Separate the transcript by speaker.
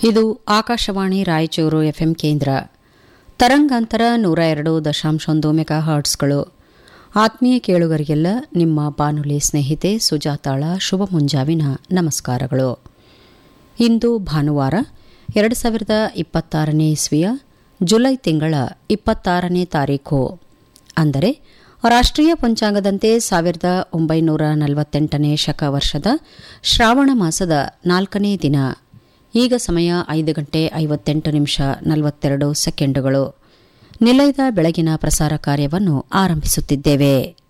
Speaker 1: ಇದು ಆಕಾಶವಾಣಿ ರಾಯಚೂರು ಎಫ್ಎಂ ಕೇಂದ್ರ ತರಂಗಾಂತರ ನೂರ ಎರಡು ದಶಾಂಶೊಂದು ಮೆಗಾ ಹರ್ಟ್ಸ್ಗಳು ಆತ್ಮೀಯ ಕೇಳುಗರಿಗೆಲ್ಲ ನಿಮ್ಮ ಬಾನುಲಿ ಸ್ನೇಹಿತೆ ಸುಜಾತಾಳ ಶುಭ ಮುಂಜಾವಿನ ನಮಸ್ಕಾರಗಳು ಇಂದು ಭಾನುವಾರ ಎರಡು ಸಾವಿರದ ಇಪ್ಪತ್ತಾರನೇ ಇಸ್ವಿಯ ಜುಲೈ ತಿಂಗಳ ಇಪ್ಪತ್ತಾರನೇ ತಾರೀಖು ಅಂದರೆ ರಾಷ್ಟ್ರೀಯ ಪಂಚಾಂಗದಂತೆ ಸಾವಿರದ ಒಂಬೈನೂರ ನಲವತ್ತೆಂಟನೇ ಶಕ ವರ್ಷದ ಶ್ರಾವಣ ಮಾಸದ ನಾಲ್ಕನೇ ದಿನ ಈಗ ಸಮಯ ಐದು ಗಂಟೆ ಐವತ್ತೆಂಟು ನಿಮಿಷ ನಲವತ್ತೆರಡು ಸೆಕೆಂಡುಗಳು ನಿಲಯದ ಬೆಳಗಿನ ಪ್ರಸಾರ ಕಾರ್ಯವನ್ನು ಆರಂಭಿಸುತ್ತಿದ್ದೇವೆ